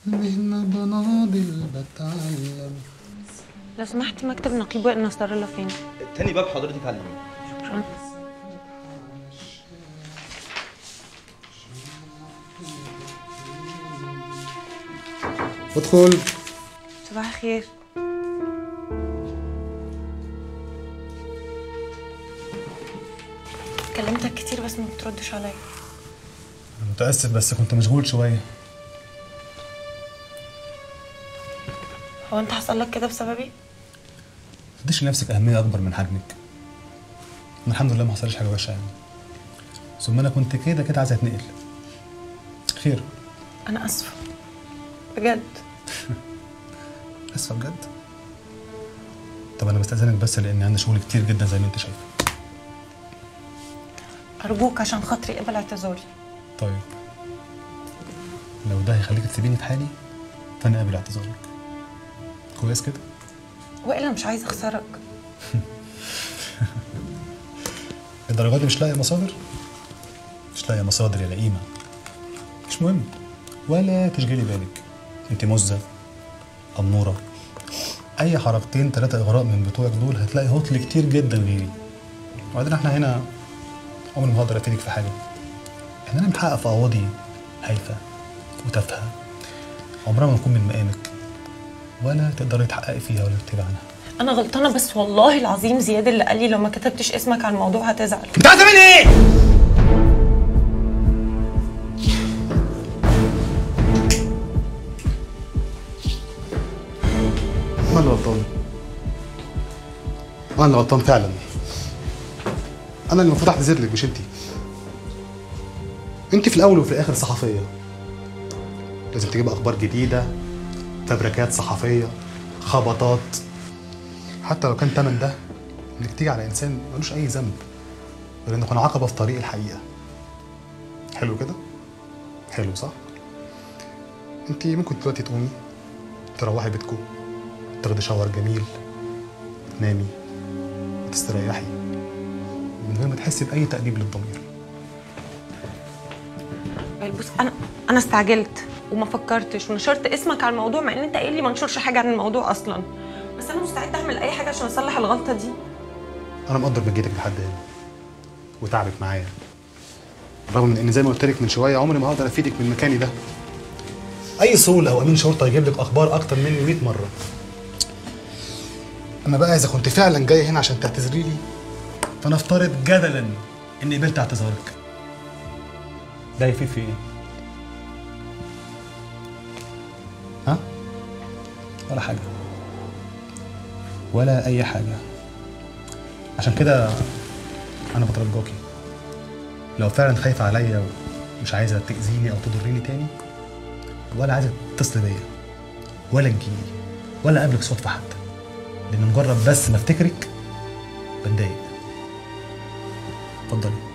بهن بناضل بتعلم لو سمحت مكتب نقيب وائل نصر الله فين تاني باب حضرتك على اليمين شكرا ادخل صباح الخير كلمتك كتير بس ما بتردش عليا متأسف بس كنت مشغول شوية هو انت حصل لك كده بسببي تديش لنفسك أهمية أكبر من حجمك أنا الحمد لله ما حصلش حاجة وحشة يعني ثم أنا كنت كده كده عايز أتنقل خير انا اسفه بجد اسفة بجد طب أنا بستأذنك بس لأن عندي شغل كتير جدا زي ما أنت شايف ارجوك عشان خاطري قبل اعتذاري طيب لو ده هيخليك تسيبيني في حالي فأنا قابل اعتذارك كويس كده والا مش عايزه اخسرك الدرجات دي مش لاقي مصادر مش لاقي مصادر يا لئيمة مش مهم ولا تشغلي بالك انت مزة أمورة أي حركتين تلاتة إغراء من بتوعك دول هتلاقي هطل كتير جدا غيري وبعدين احنا هنا عمري ما هقدر أفيدك في حاجة إن أنا محقق في قواضي هايفة وتافهة عمرها ما تكون من مقامك ولا تقدري تحققي فيها ولا تكتبي عنها انا غلطانه بس والله العظيم زياد اللي قال لي لو ما كتبتش اسمك على الموضوع هتزعل انت عايزة مني ايه؟ انا اللي غلطان انا اللي غلطان فعلا انا اللي المفروض اعتذر لك مش انت انت في الاول وفي الاخر صحفيه لازم تجيب اخبار جديده فبركات صحفيه خبطات حتى لو كان تمن ده انك تيجي على انسان ملوش اي ذنب غير انه يكون عقبه في طريق الحقيقه حلو كده حلو صح انت ممكن دلوقتي تقومي تروحي بيتكم تاخدي شاور جميل تنامي وتستريحي من غير ما تحسي باي تأنيب للضمير وائل بص انا انا استعجلت وما فكرتش ونشرت اسمك على الموضوع مع ان انت قايل لي ما انشرش حاجه عن الموضوع اصلا بس انا مستعده اعمل اي حاجه عشان اصلح الغلطه دي انا مقدر مجهودك لحد هنا وتعبك معايا رغم من ان زي ما قلت لك من شويه عمري ما هقدر افيدك من مكاني ده اي صول او امين شرطه يجيب لك اخبار اكتر مني 100 مره اما بقى اذا كنت فعلا جاي هنا عشان تعتذري لي فنفترض جدلا اني قبلت اعتذارك ده يفيد في ايه ها ولا حاجه ولا اي حاجه عشان كده انا بترجاكي لو فعلا خايفه عليا ومش عايزه تاذيني او تضريني تاني ولا عايزه تتصل بيا ولا تجيلي ولا اقابلك صدفه حتى لان مجرد بس ما افتكرك بتضايق اتفضلي